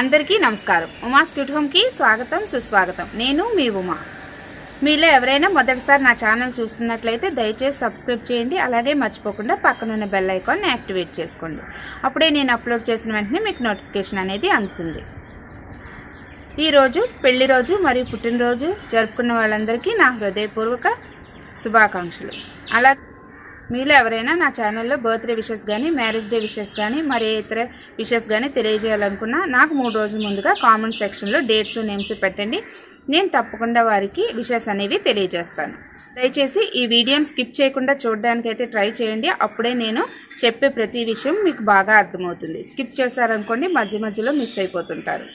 అందరికీ నమస్కారం ఉమా స్క్యూట్ హోమ్కి స్వాగతం సుస్వాగతం నేను మీ ఉమా మీలో ఎవరైనా మొదటిసారి నా ఛానల్ చూస్తున్నట్లయితే దయచేసి సబ్స్క్రైబ్ చేయండి అలాగే మర్చిపోకుండా పక్కనున్న బెల్ ఐకాన్ని యాక్టివేట్ చేసుకోండి అప్పుడే నేను అప్లోడ్ చేసిన వెంటనే మీకు నోటిఫికేషన్ అనేది అందుతుంది ఈరోజు పెళ్లి రోజు మరియు పుట్టినరోజు జరుపుకున్న వాళ్ళందరికీ నా హృదయపూర్వక శుభాకాంక్షలు అలా మీలో ఎవరైనా నా ఛానల్లో బర్త్డే విషెస్ కానీ మ్యారేజ్ డే విషెస్ కానీ మరి ఏ ఇతర విషెస్ కానీ తెలియజేయాలనుకున్నా నాకు మూడు రోజుల ముందుగా కామెంట్ సెక్షన్లో డేట్స్ నేమ్స్ పెట్టండి నేను తప్పకుండా వారికి విషెస్ అనేవి తెలియజేస్తాను దయచేసి ఈ వీడియోని స్కిప్ చేయకుండా చూడడానికి అయితే ట్రై చేయండి అప్పుడే నేను చెప్పే ప్రతి విషయం మీకు బాగా అర్థమవుతుంది స్కిప్ చేశారనుకోండి మధ్య మధ్యలో మిస్ అయిపోతుంటారు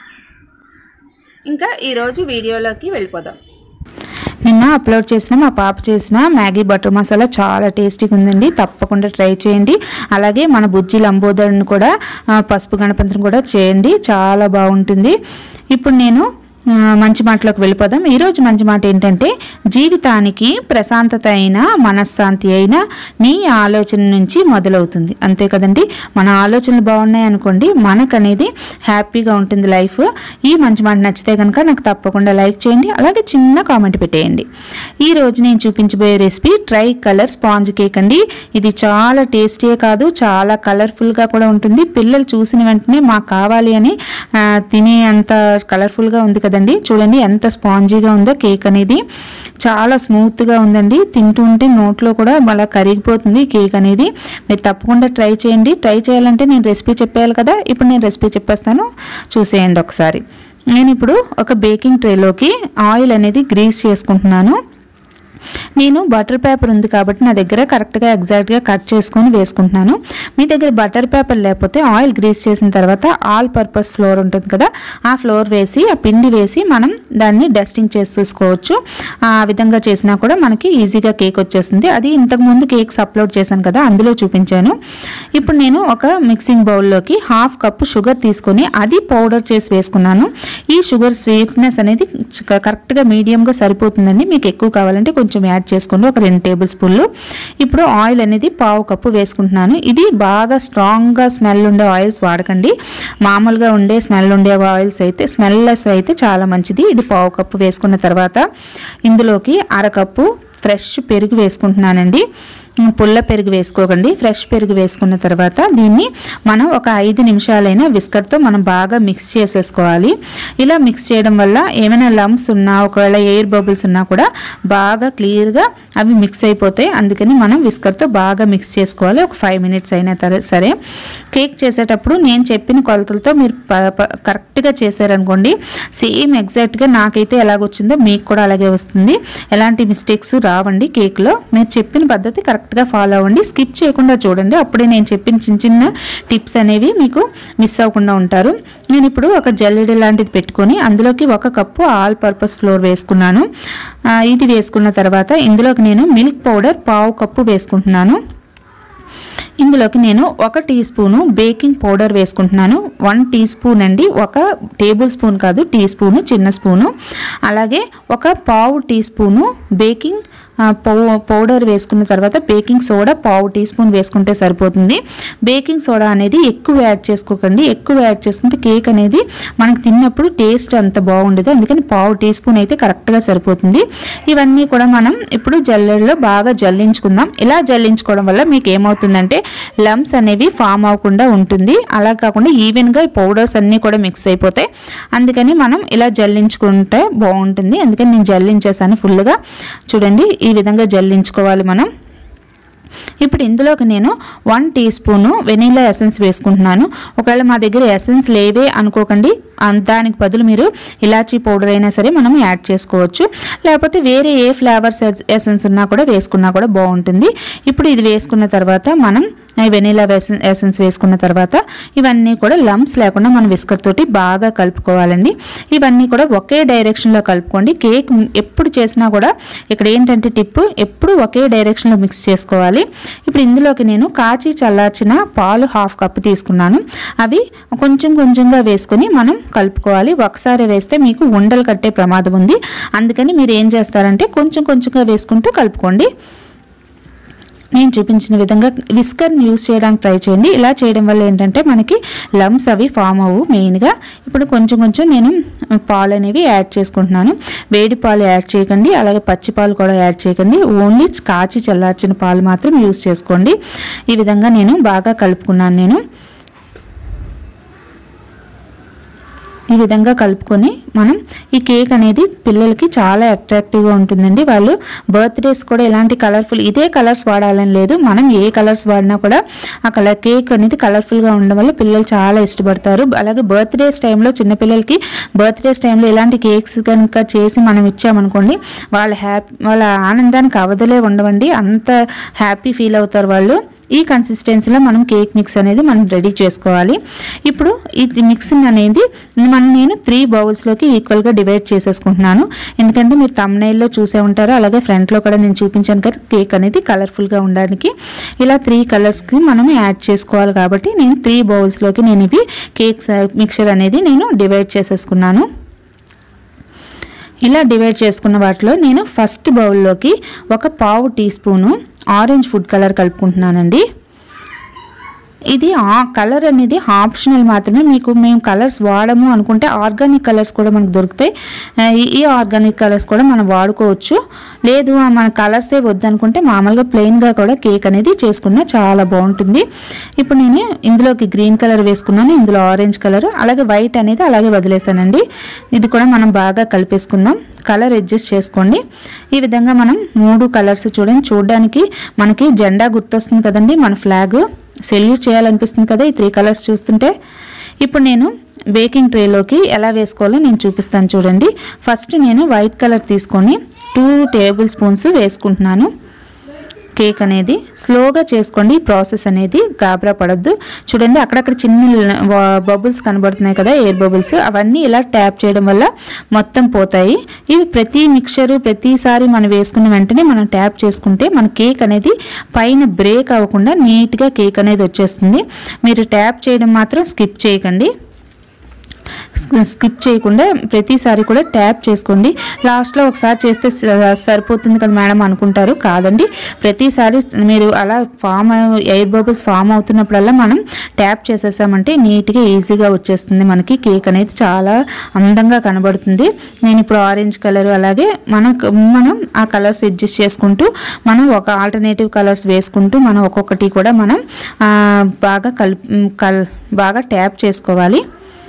ఇంకా ఈరోజు వీడియోలోకి వెళ్ళిపోదాం నిన్న అప్లోడ్ చేసిన మా పాప చేసిన మ్యాగీ బటర్ మసాలా చాలా టేస్టీగా ఉందండి తప్పకుండా ట్రై చేయండి అలాగే మన బుజ్జి లంబోదరుని కూడా ఆ, పసుపు గణపతిని కూడా చేయండి చాలా బాగుంటుంది ఇప్పుడు నేను ఆ, మంచి మాటలోకి వెళ్ళిపోదాం ఈరోజు మంచి మాట ఏంటంటే జీవితానికి ప్రశాంతత అయిన మనశ్శాంతి అయిన నీ ఆలోచన నుంచి మొదలవుతుంది అంతే కదండి మన ఆలోచనలు బాగున్నాయి అనుకోండి మనకనేది హ్యాపీగా ఉంటుంది లైఫ్ ఈ మంచి మాట నచ్చితే కనుక నాకు తప్పకుండా లైక్ చేయండి అలాగే చిన్న కామెంట్ పెట్టేయండి ఈ రోజు నేను చూపించబోయే recipe tricolour sponge cake అండి ఇది చాలా టేస్టీ కాదు చాలా కలర్ఫుల్గా కూడా ఉంటుంది పిల్లలు చూసిన వెంటనే మాకు కావాలి అని ఆ, తినే అంత కలర్ఫుల్గా ఉంది కదండి చూడండి ఎంత స్పాంజీగా ఉందో కేక్ అనేది చాలా స్మూత్గా ఉందండి తింటుంటే నోట్లో కూడా మళ్ళీ కరిగిపోతుంది కేక్ అనేది మీరు తప్పకుండా ట్రై చేయండి ట్రై చేయాలంటే నేను రెసిపీ చెప్పేయాలి కదా ఇప్పుడు నేను రెసిపీ చెప్పేస్తాను చూసేయండి ఒకసారి నేను ఇప్పుడు ఒక బేకింగ్ ట్రేలోకి ఆయిల్ అనేది గ్రీస్ చేసుకుంటున్నాను నేను బటర్ పేపర్ ఉంది కాబట్టి నా దగ్గర కరెక్ట్గా ఎగ్జాక్ట్గా కట్ చేసుకొని వేసుకుంటున్నాను మీ దగ్గర బటర్ పేపర్ లేకపోతే ఆయిల్ గ్రీస్ చేసిన తర్వాత ఆల్ పర్పస్ ఫ్లోర్ ఉంటుంది కదా ఆ ఫ్లోర్ వేసి ఆ పిండి వేసి మనం దాన్ని డస్టింగ్ చేసి చూసుకోవచ్చు ఆ విధంగా చేసినా కూడా మనకి ఈజీగా కేక్ వచ్చేస్తుంది అది ఇంతకు ముందు కేక్స్ అప్లోడ్ చేశాను కదా అందులో చూపించాను ఇప్పుడు నేను ఒక మిక్సింగ్ బౌల్లోకి హాఫ్ కప్పు షుగర్ తీసుకొని అది పౌడర్ చేసి వేసుకున్నాను ఈ షుగర్ స్వీట్నెస్ అనేది చ- కరెక్ట్గా మీడియంగా సరిపోతుందండి మీకు ఎక్కువ కావాలంటే కొంచెం యాడ్ చేసుకోండి ఒక రెండు టేబుల్ స్పూన్లు ఇప్పుడు ఆయిల్ అనేది పావు కప్పు వేసుకుంటున్నాను ఇది బాగా స్ట్రాంగ్గా స్మెల్ ఉండే ఆయిల్స్ వాడకండి మామూలుగా ఉండే స్మెల్ ఉండే ఆయిల్స్ అయితే స్మెల్లెస్ అయితే చాలా మంచిది ఇది పావు కప్పు వేసుకున్న తర్వాత ఇందులోకి అరకప్పు ఫ్రెష్ పెరుగు వేసుకుంటున్నానండి ఉమ్, పుల్ల పెరుగు వేసుకోకండి ఫ్రెష్ పెరుగు వేసుకున్న తర్వాత దీన్ని మనం ఒక ఐదు నిమిషాలైనా విస్కర్తో మనం బాగా మిక్స్ చేసేసుకోవాలి ఇలా మిక్స్ చేయడం వల్ల ఏమైనా లమ్స్ ఉన్నా ఒకవేళ ఎయిర్ బబుల్స్ ఉన్నా కూడా బాగా క్లియర్గా అవి మిక్స్ అయిపోతాయి అందుకని మనం విస్కర్తో బాగా మిక్స్ చేసుకోవాలి ఒక ఫైవ్ మినిట్స్ అయినా తర- సరే కేక్ చేసేటప్పుడు నేను చెప్పిన కొలతలతో మీరు ప- ప- కరెక్ట్గా చేశారనుకోండి సేమ్ ఎగ్జాక్ట్గా నాకైతే ఎలాగొచ్చిందో మీకు కూడా అలాగే వస్తుంది ఎలాంటి మిస్టేక్స్ రావండి కేక్లో మీరు చెప్పిన పద్ధతి కరెక్ట్గా ఫాలో అవ్వండి స్కిప్ చేయకుండా చూడండి అప్పుడే నేను చెప్పిన చిన్న చిన్న టిప్స్ అనేవి మీకు మిస్ అవ్వకుండా ఉంటారు నేను ఇప్పుడు ఒక జల్లెడ లాంటిది పెట్టుకొని అందులోకి ఒక కప్పు ఆల్ పర్పస్ ఫ్లోర్ వేసుకున్నాను ఆ, ఇది వేసుకున్న తర్వాత ఇందులోకి నేను మిల్క్ పౌడర్ పావు కప్పు వేసుకుంటున్నాను ఇందులోకి నేను ఒక టీ స్పూను బేకింగ్ పౌడర్ వేసుకుంటున్నాను వన్ టీ స్పూన్ అండి ఒక టేబుల్ స్పూన్ కాదు టీ స్పూను చిన్న స్పూను అలాగే ఒక పావు టీ స్పూను బేకింగ్ ఆ, పౌ- పౌడర్ వేసుకున్న తర్వాత బేకింగ్ సోడా పావు టీ స్పూన్ వేసుకుంటే సరిపోతుంది బేకింగ్ సోడా అనేది ఎక్కువ యాడ్ చేసుకోకండి ఎక్కువ యాడ్ చేసుకుంటే కేక్ అనేది మనకు తిన్నప్పుడు టేస్ట్ అంత బాగుండదు అందుకని పావు టీ స్పూన్ అయితే కరెక్ట్గా సరిపోతుంది ఇవన్నీ కూడా మనం ఇప్పుడు జల్లెడలో బాగా జల్లించుకుందాం ఇలా జల్లించుకోవడం వల్ల మీకు ఏమవుతుందంటే లమ్స్ అనేవి ఫామ్ అవ్వకుండా ఉంటుంది అలా కాకుండా ఈవెన్గా ఈ పౌడర్స్ అన్నీ కూడా మిక్స్ అయిపోతాయి అందుకని మనం ఇలా జల్లించుకుంటే బాగుంటుంది అందుకని నేను జల్లించేసాను ఫుల్గా చూడండి ఈ విధంగా జల్లించుకోవాలి మనం ఇప్పుడు ఇందులోకి నేను one teaspoon vanilla essence వేసుకుంటున్నాను ఒకవేళ మా దగ్గర ఎసెన్స్ లేవే అనుకోకండి అన్- దానికి బదులు మీరు ఇలాచీ పౌడర్ అయినా సరే మనం యాడ్ చేసుకోవచ్చు లేకపోతే వేరే ఏ ఫ్లేవర్స్ ఎసెన్స్ ఉన్నా కూడా వేసుకున్నా కూడా బాగుంటుంది ఇప్పుడు ఇది వేసుకున్న తర్వాత మనం ఈ వెనీలా ఎసెన్ ఎసెన్స్ వేసుకున్న తర్వాత ఇవన్నీ కూడా లమ్స్ లేకుండా మనం విస్కర్ తోటి బాగా కలుపుకోవాలండి ఇవన్నీ కూడా ఒకే డైరెక్షన్లో కలుపుకోండి కేక్ ఎప్పుడు చేసినా కూడా ఇక్కడ ఏంటంటే టిప్ ఎప్పుడు ఒకే డైరెక్షన్లో మిక్స్ చేసుకోవాలి ఇప్పుడు ఇందులోకి నేను కాచి చల్లార్చిన పాలు హాఫ్ కప్ తీసుకున్నాను అవి కొంచెం కొంచెంగా వేసుకొని మనం కలుపుకోవాలి ఒకసారి వేస్తే మీకు ఉండలు కట్టే ప్రమాదం ఉంది అందుకని మీరు ఏం చేస్తారంటే కొంచెం కొంచెంగా వేసుకుంటూ కలుపుకోండి నేను చూపించిన విధంగా విస్కర్ని యూస్ చేయడానికి ట్రై చేయండి ఇలా చేయడం వల్ల ఏంటంటే మనకి లమ్స్ అవి ఫామ్ అవ్వు మెయిన్గా ఇప్పుడు కొంచెం కొంచెం నేను పాలు అనేవి యాడ్ చేసుకుంటున్నాను వేడి పాలు యాడ్ చేయకండి అలాగే పచ్చి పాలు కూడా యాడ్ చేయకండి ఓన్లీ కాచి చల్లార్చిన పాలు మాత్రం యూస్ చేసుకోండి ఈ విధంగా నేను బాగా కలుపుకున్నాను నేను ఈ విధంగా కలుపుకొని మనం ఈ కేక్ అనేది పిల్లలకి చాలా అట్రాక్టివ్గా ఉంటుందండి వాళ్ళు బర్త్డేస్ కూడా ఇలాంటి కలర్ఫుల్ ఇదే కలర్స్ వాడాలని లేదు మనం ఏ కలర్స్ వాడినా కూడా ఆ కలర్ కేక్ అనేది కలర్ఫుల్గా ఉండడం వల్ల పిల్లలు చాలా ఇష్టపడతారు అలాగే బర్త్డేస్ టైంలో చిన్నపిల్లలకి బర్త్డేస్ టైంలో ఇలాంటి కేక్స్ కనుక చేసి మనం ఇచ్చామనుకోండి వాళ్ళ హ్యాపీ వాళ్ళ ఆనందానికి అవధలే ఉండవండి అంత హ్యాపీ ఫీల్ అవుతారు వాళ్ళు ఈ కన్సిస్టెన్సీలో మనం కేక్ మిక్స్ అనేది మనం రెడీ చేసుకోవాలి ఇప్పుడు ఈ మిక్స్ అనేది మనం నేను త్రీ బౌల్స్లోకి ఈక్వల్గా డివైడ్ చేసేసుకుంటున్నాను ఎందుకంటే మీరు తమ్నైల్లో చూసే ఉంటారు అలాగే ఫ్రంట్లో కూడా నేను చూపించాను కదా కేక్ అనేది కలర్ఫుల్గా ఉండడానికి ఇలా త్రీ కలర్స్కి మనం యాడ్ చేసుకోవాలి కాబట్టి నేను త్రీ బౌల్స్లోకి నేను ఇవి కేక్స్ మిక్చర్ అనేది నేను డివైడ్ చేసేసుకున్నాను ఇలా డివైడ్ చేసుకున్న వాటిలో నేను ఫస్ట్ బౌల్లోకి ఒక పావు teaspoon orange food colour కలుపుకుంటున్నానండి ఇది ఆ కలర్ అనేది ఆప్షనల్ మాత్రమే మీకు మేము కలర్స్ వాడము అనుకుంటే ఆర్గానిక్ కలర్స్ కూడా మనకు దొరుకుతాయి ఆ, ఈ- ఈ ఆర్గానిక్ కలర్స్ కూడా మనం వాడుకోవచ్చు లేదు ఆ, మన కలర్సే వద్దనుకుంటే మామూలుగా ప్లెయిన్గా కూడా కేక్ అనేది చేసుకున్నా చాలా బాగుంటుంది ఇప్పుడు నేను ఇందులోకి గ్రీన్ కలర్ వేసుకున్నాను ఇందులో ఆరెంజ్ కలర్ అలాగే వైట్ అనేది అలాగే వదిలేసానండి ఇది కూడా మనం బాగా కలిపేసుకుందాం కలర్ అడ్జస్ట్ చేసుకోండి ఈ విధంగా మనం మూడు కలర్స్ చూడండి చూడడానికి మనకి జెండా గుర్తొస్తుంది కదండి మన ఫ్లాగ్ సెల్యూట్ చేయాలనిపిస్తుంది కదా ఈ త్రీ కలర్స్ చూస్తుంటే ఇప్పుడు నేను బేకింగ్ ట్రేలోకి ఎలా వేసుకోవాలో నేను చూపిస్తాను చూడండి ఫస్ట్ నేను వైట్ కలర్ తీసుకొని టూ టేబుల్ స్పూన్స్ వేసుకుంటున్నాను కేక్ అనేది స్లోగా చేసుకోండి ఈ ప్రాసెస్ అనేది గాబరా పడద్దు చూడండి అక్కడక్కడ చిన్న బబుల్స్ కనబడుతున్నాయి కదా ఎయిర్ బబుల్స్ అవన్నీ ఇలా ట్యాప్ చేయడం వల్ల మొత్తం పోతాయి ఇవి ప్రతి మిక్చరు ప్రతిసారి మనం వేసుకున్న వెంటనే మనం ట్యాప్ చేసుకుంటే మన కేక్ అనేది పైన బ్రేక్ అవ్వకుండా నీట్గా కేక్ అనేది వచ్చేస్తుంది మీరు ట్యాప్ చేయడం మాత్రం స్కిప్ చేయకండి స్కిప్ చేయకుండా ప్రతిసారి కూడా ట్యాప్ చేసుకోండి లాస్ట్లో ఒకసారి చేస్తే స- సరిపోతుంది కదా మేడం అనుకుంటారు కాదండి ప్రతిసారి మీరు అలా ఫామ్ ఎయిర్ బబుల్స్ ఫామ్ అవుతున్నప్పుడల్లా మనం ట్యాప్ చేసేసామంటే నీట్గా ఈజీగా వచ్చేస్తుంది మనకి కేక్ అనేది చాలా అందంగా కనబడుతుంది నేను ఇప్పుడు ఆరెంజ్ కలర్ అలాగే మనకు మనం ఆ కలర్స్ అడ్జస్ట్ చేసుకుంటూ మనం ఒక ఆల్టర్నేటివ్ కలర్స్ వేసుకుంటూ మనం ఒక్కొక్కటి కూడా మనం ఆ, బాగా కల్ కల్ బాగా ట్యాప్ చేసుకోవాలి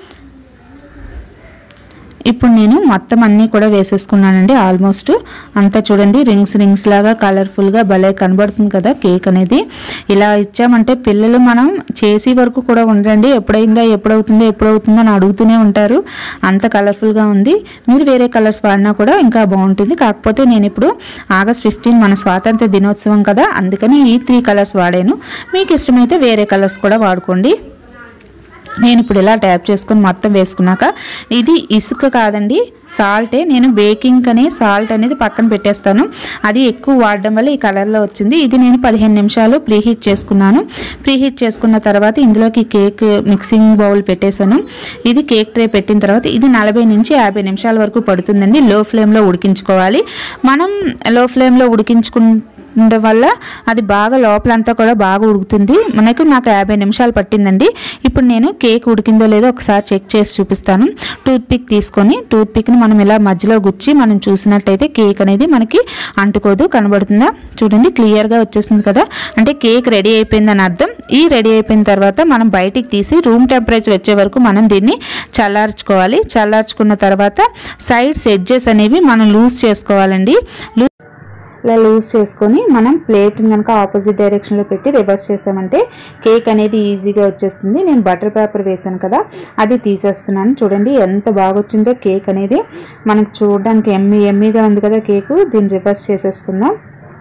ఇప్పుడు నేను మొత్తం అన్నీ కూడా వేసేసుకున్నానండి ఆల్మోస్ట్ అంతా చూడండి రింగ్స్ రింగ్స్ లాగా కలర్ఫుల్గా భలే కనబడుతుంది కదా కేక్ అనేది ఇలా ఇచ్చామంటే పిల్లలు మనం చేసే వరకు కూడా ఉండండి ఎప్పుడైందా ఎప్పుడవుతుందో ఎప్పుడవుతుందో అని అడుగుతూనే ఉంటారు అంత కలర్ఫుల్గా ఉంది మీరు వేరే కలర్స్ వాడినా కూడా ఇంకా బాగుంటుంది కాకపోతే నేను ఇప్పుడు ఆగస్ట్ ఫిఫ్టీన్ మన స్వాతంత్ర దినోత్సవం కదా అందుకని ఈ త్రీ కలర్స్ వాడాను మీకు ఇష్టమైతే వేరే కలర్స్ కూడా వాడుకోండి నేను ఇప్పుడు ఇలా ట్యాప్ చేసుకొని మొత్తం వేసుకున్నాక ఇది ఇసుక కాదండి సాల్టే నేను బేకింగ్ అని సాల్ట్ అనేది పక్కన పెట్టేస్తాను అది ఎక్కువ వాడడం వల్ల ఈ కలర్లో వచ్చింది ఇది నేను పదిహేను నిమిషాలు ప్రీహీట్ చేసుకున్నాను ప్రీహీట్ చేసుకున్న తర్వాత ఇందులోకి కేక్ మిక్సింగ్ బౌల్ పెట్టేశాను ఇది కేక్ ట్రే పెట్టిన తర్వాత ఇది నలభై నుంచి యాభై నిమిషాల వరకు పడుతుందండి లో ఫ్లేమ్లో ఉడికించుకోవాలి మనం లో ఫ్లేమ్లో ఉడికించుకు ఉండడం వల్ల అది బాగా లోపలంతా కూడా బాగా ఉడుకుతుంది మనకు నాకు యాభై నిమిషాలు పట్టిందండి ఇప్పుడు నేను కేక్ ఉడికిందో లేదో ఒకసారి చెక్ చేసి చూపిస్తాను టూత్ పిక్ తీసుకొని టూత్ పిక్ని మనం ఇలా మధ్యలో గుచ్చి మనం చూసినట్టయితే కేక్ అనేది మనకి అంటుకోదు కనబడుతుందా చూడండి క్లియర్గా వచ్చేసింది కదా అంటే కేక్ రెడీ అయిపోయిందని అర్థం ఈ రెడీ అయిపోయిన తర్వాత మనం బయటికి తీసి రూమ్ టెంపరేచర్ వచ్చే వరకు మనం దీన్ని చల్లార్చుకోవాలి చల్లార్చుకున్న తర్వాత సైడ్స్ ఎడ్జెస్ అనేవి మనం లూజ్ చేసుకోవాలండి లూజ్ ఇలా లూజ్ చేసుకొని మనం ప్లేట్ కనుక ఆపోజిట్ డైరెక్షన్లో పెట్టి రివర్స్ చేసామంటే కేక్ అనేది ఈజీగా వచ్చేస్తుంది నేను బటర్ పేపర్ వేసాను కదా అది తీసేస్తున్నాను చూడండి ఎంత బాగా వచ్చిందో కేక్ అనేది మనకు చూడడానికి ఎమ్మి ఎమ్మిగా ఉంది కదా కేకు దీన్ని రివర్స్ చేసేసుకుందాం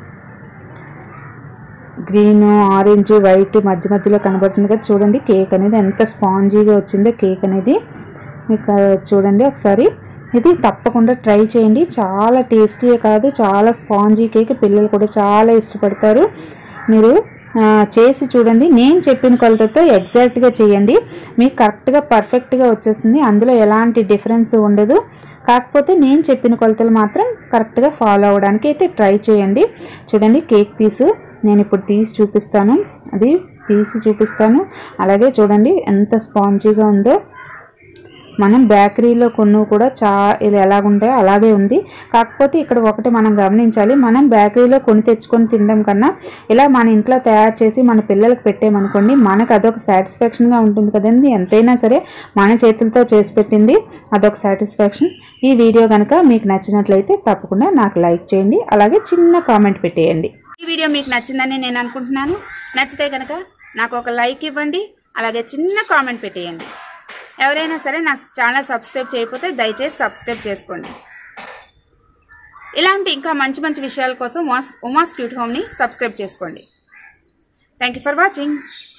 గ్రీన్ ఆరెంజ్ వైట్ మధ్య మధ్యలో కనబడుతుంది కదా చూడండి కేక్ అనేది ఎంత స్పాంజీగా వచ్చిందో కేక్ అనేది మీకు ఆ, చూడండి ఒకసారి ఇది తప్పకుండా ట్రై చేయండి చాలా టేస్టీయే కాదు చాలా స్పాంజీ కేక్ పిల్లలు కూడా చాలా ఇష్టపడతారు మీరు ఆ, చేసి చూడండి నేను చెప్పిన కొలతతో ఎగ్జాక్ట్గా చేయండి మీకు కరెక్ట్గా పర్ఫెక్ట్గా వచ్చేస్తుంది అందులో ఎలాంటి డిఫరెన్స్ ఉండదు కాకపోతే నేను చెప్పిన కొలతలు మాత్రం కరెక్ట్గా ఫాలో అవ్వడానికి అయితే ట్రై చేయండి చూడండి కేక్ పీసు నేను ఇప్పుడు తీసి చూపిస్తాను అది తీసి చూపిస్తాను అలాగే చూడండి ఎంత స్పాంజీగా ఉందో మనం బేకరీలో కొన్ను కూడా చా ఇలా ఎలాగుంటాయో అలాగే ఉంది కాకపోతే ఇక్కడ ఒకటి మనం గమనించాలి మనం బేకరీలో కొని తెచ్చుకొని తినడం కన్నా ఇలా మన ఇంట్లో తయారు చేసి మన పిల్లలకు పెట్టామనుకోండి మనకు అదొక సాటిస్ఫాక్షన్గా ఉంటుంది కదండి ఎంతైనా సరే మన చేతులతో చేసి పెట్టింది అదొక సాటిస్ఫాక్షన్ ఈ వీడియో కనుక మీకు నచ్చినట్లయితే తప్పకుండా నాకు లైక్ చేయండి అలాగే చిన్న కామెంట్ పెట్టేయండి ఈ వీడియో మీకు నచ్చిందని నేను అనుకుంటున్నాను నచ్చితే కనుక నాకు ఒక లైక్ ఇవ్వండి అలాగే చిన్న కామెంట్ పెట్టేయండి ఎవరైనా సరే నా ఛానల్ సబ్స్క్రైబ్ చేయకపోతే దయచేసి సబ్స్క్రైబ్ చేసుకోండి ఇలాంటి ఇంకా మంచి మంచి విషయాల కోసం ఉమాస్ ఉమాస్ క్యూట్ హోమ్ని సబ్స్క్రైబ్ చేసుకోండి థ్యాంక్ యూ ఫర్ వాచింగ్